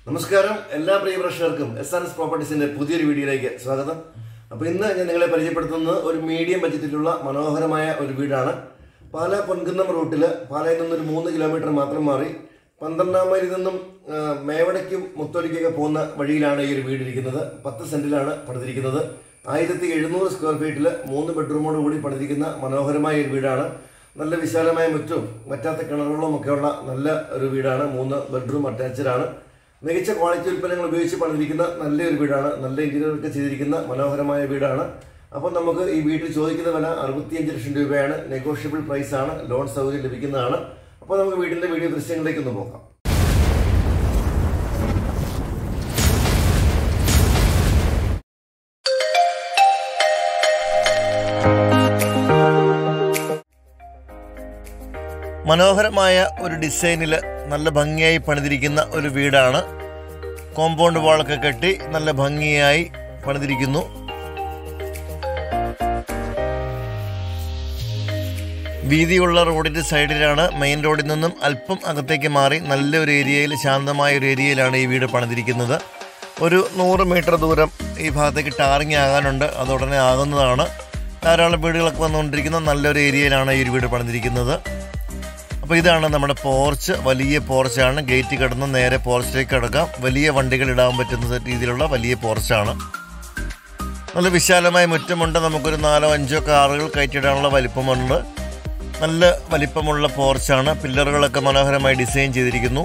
നമസ്കാരം എല്ലാ പ്രിയ പ്രേക്ഷകർക്കും എസ് ആർ എസ് പ്രോപ്പർട്ടീസിന്റെ പുതിയൊരു വീഡിയോയിലേക്ക് സ്വാഗതം അപ്പോൾ ഇന്ന് ഞാൻ നിങ്ങളെ പരിചയപ്പെടുത്തുന്നത് ഒരു മീഡിയം ബജറ്റിലുള്ള മനോഹരമായ ഒരു വീടാണ് പാല പൊൻകുന്നം റൂട്ടിൽ പാലയിൽ നിന്നൊരു മൂന്ന് കിലോമീറ്റർ മാത്രം മാറി പന്ത്രണ്ടാം മൈലിൽ നിന്നും ആ, മേവടയ്ക്കും മുത്തോലിക്കൊക്കെ പോകുന്ന വഴിയിലാണ് ഈ ഒരു വീട് ഇരിക്കുന്നത് പത്ത് സെന്റിലാണ് പണിതിരിക്കുന്നത് ആയിരത്തി എഴുന്നൂറ് സ്ക്വയർ ഫീറ്റിൽ മൂന്ന് ബെഡ്റൂമോട് കൂടി പണിതിരിക്കുന്ന മനോഹരമായ ഒരു വീടാണ് നല്ല വിശാലമായ മുറ്റും മറ്റാത്ത കിണറുകളും ഒക്കെയുള്ള നല്ല ഒരു വീടാണ് മൂന്ന് ബെഡ്റൂം അറ്റാച്ച്ഡ് ആണ് മികച്ച ക്വാളിറ്റി ഉൽപ്പന്നങ്ങൾ ഉപയോഗിച്ച് പണിതിരിക്കുന്ന നല്ലൊരു വീടാണ് നല്ല ഇന്റീരിയർ ഒക്കെ ചെയ്തിരിക്കുന്ന മനോഹരമായ വീടാണ് അപ്പോൾ നമുക്ക് ഈ വീട്ടിൽ ചോദിക്കുന്ന വില അറുപത്തിയഞ്ച് ലക്ഷം രൂപയാണ് നെഗോഷ്യബിൾ പ്രൈസ് ആണ് ലോൺ സൗകര്യം ലഭിക്കുന്നതാണ് അപ്പോൾ നമുക്ക് വീടിന്റെ വീഡിയോ ദൃശ്യങ്ങളിലേക്ക് ഒന്ന് നോക്കാം മനോഹരമായ ഒരു ഡിസൈനിൽ നല്ല ഭംഗിയായി പണിതിരിക്കുന്ന ഒരു വീടാണ് കോമ്പൗണ്ട് വാളൊക്കെ കെട്ടി നല്ല ഭംഗിയായി പണിതിരിക്കുന്നു വീതിയുള്ള റോഡിന്റെ സൈഡിലാണ് മെയിൻ റോഡിൽ നിന്നും അല്പം അകത്തേക്ക് മാറി നല്ലൊരു ഏരിയയിൽ ശാന്തമായ ഒരു ഏരിയയിലാണ് ഈ വീട് പണിതിരിക്കുന്നത് ഒരു നൂറ് മീറ്റർ ദൂരം ഈ ഭാഗത്തേക്ക് ടാറിങ് ആകാനുണ്ട് അത് ഉടനെ ആകുന്നതാണ് ധാരാളം വീടുകളൊക്കെ വന്നുകൊണ്ടിരിക്കുന്ന നല്ലൊരു ഏരിയയിലാണ് ഈ ഒരു വീട് പണിതിരിക്കുന്നത് അപ്പോൾ ഇതാണ് നമ്മുടെ പോർച്ച് വലിയ പോർച്ചാണ് ഗേറ്റ് കിടന്ന് നേരെ പോർച്ചിലേക്ക് കിടക്കാം വലിയ വണ്ടികൾ ഇടാൻ പറ്റുന്ന രീതിയിലുള്ള വലിയ പോർച്ചാണ് നല്ല വിശാലമായ മുറ്റമുണ്ട് നമുക്കൊരു നാലോ അഞ്ചോ കാറുകൾ കയറ്റിയിടാനുള്ള വലിപ്പമുണ്ട് നല്ല വലിപ്പമുള്ള പോർച്ചാണ് പില്ലറുകളൊക്കെ മനോഹരമായി ഡിസൈൻ ചെയ്തിരിക്കുന്നു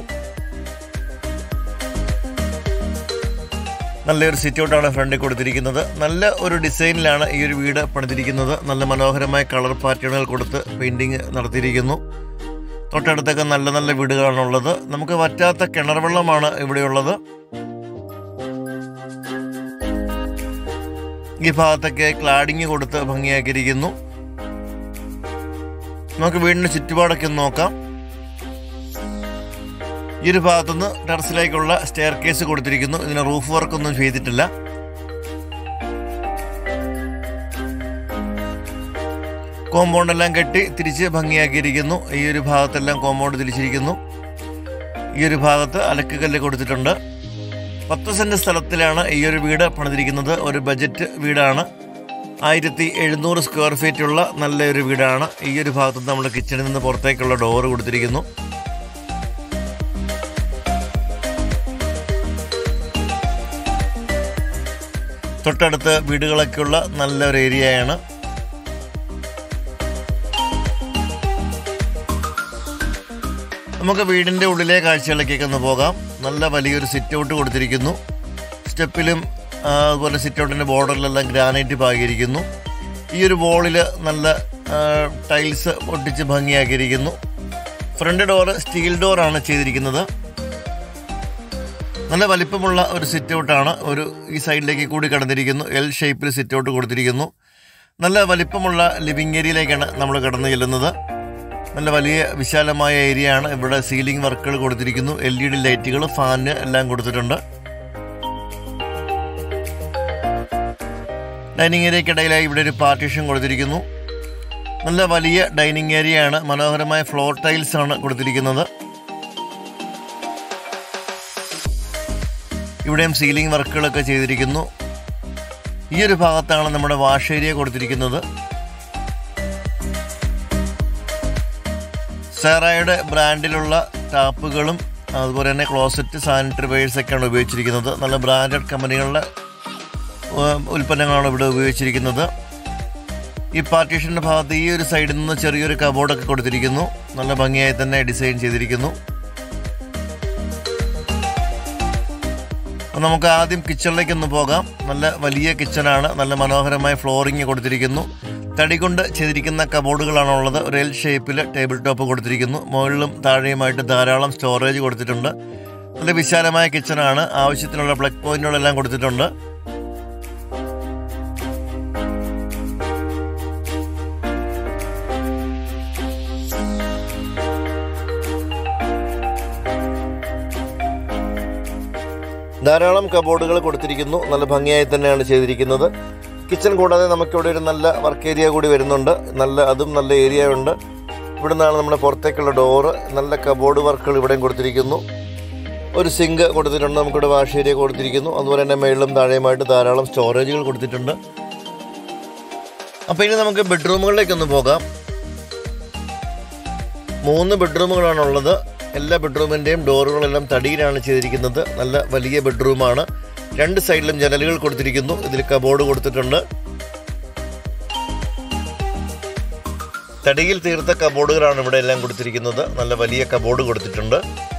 നല്ലൊരു സിറ്റ് ഔട്ടാണ് ഫ്രണ്ടിൽ കൊടുത്തിരിക്കുന്നത് നല്ല ഒരു ഡിസൈനിലാണ് ഈ ഒരു വീട് പണിതിരിക്കുന്നത് നല്ല മനോഹരമായ കളർ പാറ്റേണുകൾ കൊടുത്ത് പെയിന്റിങ് നടത്തിയിരിക്കുന്നു തൊട്ടടുത്തൊക്കെ നല്ല നല്ല വീടുകളാണുള്ളത് നമുക്ക് വറ്റാത്ത കിണർ വെള്ളമാണ് ഇവിടെയുള്ളത് ഈ ഭാഗത്തൊക്കെ ക്ലാഡിങ് കൊടുത്ത് ഭംഗിയാക്കിയിരിക്കുന്നു നമുക്ക് വീടിന് ചുറ്റുപാടൊക്കെ ഒന്ന് നോക്കാം ഈ ഒരു ഭാഗത്തുനിന്ന് ടെറസിലേക്കുള്ള സ്റ്റെയർ കേസ് കൊടുത്തിരിക്കുന്നു ഇതിന് റൂഫ് വർക്ക് ഒന്നും ചെയ്തിട്ടില്ല കോമ്പൗണ്ട് എല്ലാം കെട്ടി തിരിച്ച് ഭംഗിയാക്കിയിരിക്കുന്നു ഈ ഒരു ഭാഗത്തെല്ലാം കോമ്പൗണ്ട് തിരിച്ചിരിക്കുന്നു ഈ ഒരു ഭാഗത്ത് അലക്കുകല്ല് കൊടുത്തിട്ടുണ്ട് പത്ത് സെന്റ് സ്ഥലത്തിലാണ് ഈ ഒരു വീട് പണിതിരിക്കുന്നത് ഒരു ബജറ്റ് വീടാണ് ആയിരത്തി എഴുന്നൂറ് സ്ക്വയർ ഫീറ്റ് ഉള്ള നല്ലൊരു വീടാണ് ഈ ഒരു ഭാഗത്ത് നമ്മുടെ കിച്ചണിൽ നിന്ന് പുറത്തേക്കുള്ള ഡോറ് കൊടുത്തിരിക്കുന്നു തൊട്ടടുത്ത് വീടുകളൊക്കെയുള്ള നല്ലൊരു ഏരിയയാണ് നമുക്ക് വീടിൻ്റെ ഉള്ളിലെ കാഴ്ചകളിലേക്കൊക്കെ ഒന്ന് പോകാം നല്ല വലിയൊരു സിറ്റ് ഔട്ട് കൊടുത്തിരിക്കുന്നു സ്റ്റെപ്പിലും ആ, അതുപോലെ സിറ്റ് ഔട്ടിൻ്റെ ബോർഡറിലെല്ലാം ഗ്രാനൈറ്റ് പാകിയിരിക്കുന്നു ഈ ഒരു വോളിൽ നല്ല ആ, ടൈൽസ് ഒട്ടിച്ച് ഭംഗിയാക്കിയിരിക്കുന്നു ഫ്രണ്ട് ഡോറ് സ്റ്റീൽ ഡോറാണ് ചെയ്തിരിക്കുന്നത് നല്ല വലിപ്പമുള്ള ഒരു സിറ്റ് ഔട്ടാണ് ഒരു ഈ സൈഡിലേക്ക് കൂടി കടന്നിരിക്കുന്നു എൽ ഷേപ്പിൽ സിറ്റ് ഔട്ട് കൊടുത്തിരിക്കുന്നു നല്ല വലിപ്പമുള്ള ലിവിങ് ഏരിയയിലേക്കാണ് നമ്മൾ കടന്നു ചെല്ലുന്നത് നല്ല വലിയ വിശാലമായ ഏരിയ ആണ് ഇവിടെ സീലിംഗ് വർക്കുകൾ കൊടുത്തിരിക്കുന്നു എൽ ഇ ഡി ലൈറ്റുകൾ ഫാന് എല്ലാം കൊടുത്തിട്ടുണ്ട് ഡൈനിങ് ഏരിയക്കിടയിലായി ഇവിടെ ഒരു പാർട്ടീഷൻ കൊടുത്തിരിക്കുന്നു നല്ല വലിയ ഡൈനിങ് ഏരിയ ആണ് മനോഹരമായ ഫ്ലോർ ടൈൽസ് ആണ് കൊടുത്തിരിക്കുന്നത് ഇവിടെയും സീലിംഗ് വർക്കുകളൊക്കെ ചെയ്തിരിക്കുന്നു ഈ ഒരു ഭാഗത്താണ് നമ്മുടെ വാഷ് ഏരിയ കൊടുത്തിരിക്കുന്നത് സെറായുടെ ബ്രാൻഡിലുള്ള ടാപ്പുകളും അതുപോലെ തന്നെ ക്ലോസറ്റ് സാനിറ്ററി വെയേഴ്സ് ഒക്കെയാണ് ഉപയോഗിച്ചിരിക്കുന്നത് നല്ല ബ്രാൻഡഡ് കമ്പനികളുടെ ഏഹ്, ഉൽപ്പന്നങ്ങളാണ് ഇവിടെ ഉപയോഗിച്ചിരിക്കുന്നത് ഈ പാർട്ടീഷൻ്റെ ഭാഗത്ത് ഈ ഒരു സൈഡിൽ നിന്ന് ചെറിയൊരു കബോർഡൊക്കെ കൊടുത്തിരിക്കുന്നു നല്ല ഭംഗിയായി തന്നെ ഡിസൈൻ ചെയ്തിരിക്കുന്നു അപ്പോൾ നമുക്ക് ആദ്യം കിച്ചണിലേക്ക് ഒന്ന് പോകാം നല്ല വലിയ കിച്ചണാണ് നല്ല മനോഹരമായ ഫ്ലോറിങ് കൊടുത്തിരിക്കുന്നു തടി കൊണ്ട് ചെയ്തിരിക്കുന്ന കബോർഡുകളാണ് ഉള്ളത് ഒരു എൽ ഷേപ്പിൽ ടേബിൾ ടോപ്പ് കൊടുത്തിരിക്കുന്നു മുകളിലും താഴെയുമായിട്ട് ധാരാളം സ്റ്റോറേജ് കൊടുത്തിട്ടുണ്ട് നല്ല വിശാലമായ കിച്ചണാണ് ആവശ്യത്തിനുള്ള പ്ലഗ് പോയിന്റുകളെല്ലാം കൊടുത്തിട്ടുണ്ട് ധാരാളം കബോർഡുകൾ കൊടുത്തിരിക്കുന്നു നല്ല ഭംഗിയായി തന്നെയാണ് ചെയ്തിരിക്കുന്നത് കിച്ചൺ കൂടാതെ നമുക്കിവിടെ ഒരു നല്ല വർക്ക് ഏരിയ കൂടി വരുന്നുണ്ട് നല്ല അതും നല്ല ഏരിയ ഉണ്ട് ഇവിടെ നിന്നാണ് നമ്മുടെ പുറത്തേക്കുള്ള ഡോറ് നല്ല കബോർഡ് വർക്കുകൾ ഇവിടെയും കൊടുത്തിരിക്കുന്നു ഒരു സിങ്ക് കൊടുത്തിട്ടുണ്ട് നമുക്കിവിടെ വാഷ് ഏരിയ കൊടുത്തിരിക്കുന്നു അതുപോലെ തന്നെ മേളിലും താഴെയുമായിട്ട് ധാരാളം സ്റ്റോറേജുകൾ കൊടുത്തിട്ടുണ്ട് അപ്പോൾ ഇനി നമുക്ക് ബെഡ്റൂമുകളിലേക്കൊന്ന് പോകാം മൂന്ന് ബെഡ്റൂമുകളാണുള്ളത് എല്ലാ ബെഡ്റൂമിൻ്റെയും ഡോറുകളെല്ലാം തടിയിലാണ് ചെയ്തിരിക്കുന്നത് നല്ല വലിയ ബെഡ്റൂമാണ് രണ്ട് സൈഡിലും ജനലുകൾ കൊടുത്തിരിക്കുന്നു ഇതിൽ കബോർഡ് കൊടുത്തിട്ടുണ്ട് തടിയിൽ തീർത്ത കബോർഡുകളാണ് ഇവിടെ എല്ലാം കൊടുത്തിരിക്കുന്നത് നല്ല വലിയ കബോർഡ് കൊടുത്തിട്ടുണ്ട്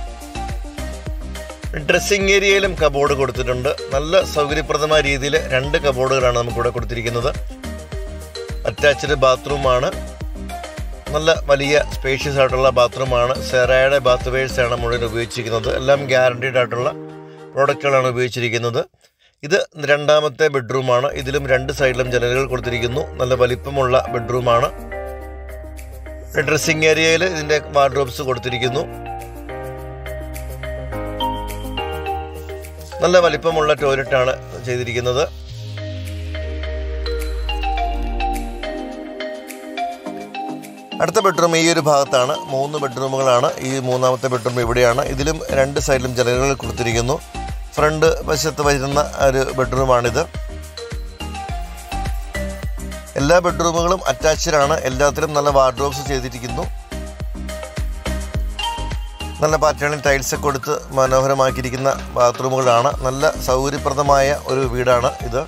ഡ്രസ്സിംഗ് ഏരിയയിലും കബോർഡ് കൊടുത്തിട്ടുണ്ട് നല്ല സൗകര്യപ്രദമായ രീതിയിൽ രണ്ട് കബോർഡുകളാണ് നമുക്കിവിടെ കൊടുത്തിരിക്കുന്നത് അറ്റാച്ച്ഡ് ബാത്റൂമാണ് നല്ല വലിയ സ്പേഷ്യസ് ആയിട്ടുള്ള ബാത്റൂമാണ് സെറയുടെ ബാത്ത് വെയേഴ്സാണ് മുഴുവൻ ഉപയോഗിച്ചിരിക്കുന്നത് എല്ലാം ഗ്യാരണ്ടീഡ് ആയിട്ടുള്ള പ്രോഡക്റ്റുകളാണ് ഉപയോഗിച്ചിരിക്കുന്നത് ഇത് രണ്ടാമത്തെ ബെഡ്റൂമാണ് ഇതിലും രണ്ട് സൈഡിലും ജനലുകൾ കൊടുത്തിരിക്കുന്നു നല്ല വലിപ്പമുള്ള ബെഡ്റൂമാണ് ഡ്രസ്സിംഗ് ഏരിയയിൽ ഇതിൻ്റെ വാർഡ്രോബ്സ് കൊടുത്തിരിക്കുന്നു നല്ല വലിപ്പമുള്ള ടോയ്ലറ്റാണ് ചെയ്തിരിക്കുന്നത് അടുത്ത ബെഡ്റൂം ഈ ഒരു ഭാഗത്താണ് മൂന്ന് ബെഡ്റൂമുകളാണ് ഈ മൂന്നാമത്തെ ബെഡ്റൂം ഇവിടെയാണ് ഇതിലും രണ്ട് സൈഡിലും ജനലുകൾ കൊടുത്തിരിക്കുന്നു ഫ്രണ്ട് വശത്ത് വരുന്ന ഒരു ബെഡ്റൂമാണിത് എല്ലാ ബെഡ്റൂമുകളും അറ്റാച്ച്ഡ് ആണ് എല്ലാത്തിലും നല്ല വാർഡ്രോബ്സ് ചെയ്തിരിക്കുന്നു നല്ല പാറ്റേണിൽ ടൈൽസ് കൊടുത്ത് മനോഹരമാക്കിയിരിക്കുന്ന ബാത്റൂമുകളാണ് നല്ല സൗകര്യപ്രദമായ ഒരു വീടാണ് ഇത്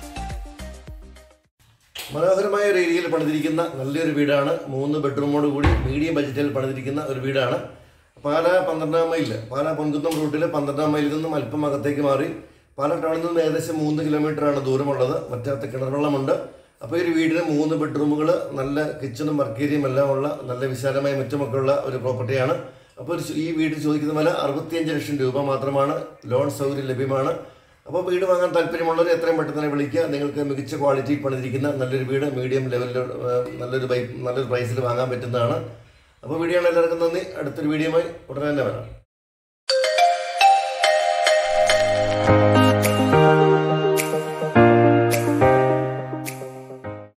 മനോഹരമായ ഒരു ഏരിയയിൽ പണിതിരിക്കുന്ന നല്ലൊരു വീടാണ് മൂന്ന് ബെഡ്റൂമോട് കൂടി മീഡിയം ബഡ്ജറ്റിൽ പണിതിരിക്കുന്ന ഒരു വീടാണ് പാല പന്ത്രണ്ടാം മൈൽ പാല പൊൻകുന്നം റൂട്ടിൽ പന്ത്രണ്ടാം മൈലിൽ നിന്നും അല്പം അകത്തേക്ക് മാറി പാല ടൗണിൽ നിന്നും ഏകദേശം മൂന്ന് കിലോമീറ്ററാണ് ദൂരമുള്ളത് മറ്റകത്ത് കിണർവെള്ളമുണ്ട് അപ്പോൾ ഈ ഒരു വീടിന് മൂന്ന് ബെഡ്റൂമുകൾ നല്ല കിച്ചണും വർക്കേരിയും എല്ലാം ഉള്ള നല്ല വിശാലമായ മുറ്റമൊക്കെ ഉള്ള ഒരു പ്രോപ്പർട്ടിയാണ് അപ്പോൾ ഒരു ഈ വീട് ചോദിക്കുന്ന വില അറുപത്തിയഞ്ച് ലക്ഷം രൂപ മാത്രമാണ് ലോൺ സൗകര്യം ലഭ്യമാണ് അപ്പോൾ വീട് വാങ്ങാൻ താല്പര്യമുള്ളവർ എത്രയും പെട്ടെന്ന് തന്നെ വിളിക്കുക നിങ്ങൾക്ക് മികച്ച ക്വാളിറ്റി പണിതിരിക്കുന്ന നല്ലൊരു വീട് മീഡിയം ലെവലിൽ നല്ലൊരു ബൈ നല്ലൊരു പ്രൈസിൽ വാങ്ങാൻ പറ്റുന്നതാണ് അപ്പോൾ വീഡിയോ എല്ലാവർക്കും നന്ദി അടുത്തൊരു വീഡിയോയുമായി ഉടനെ തന്നെ വരാം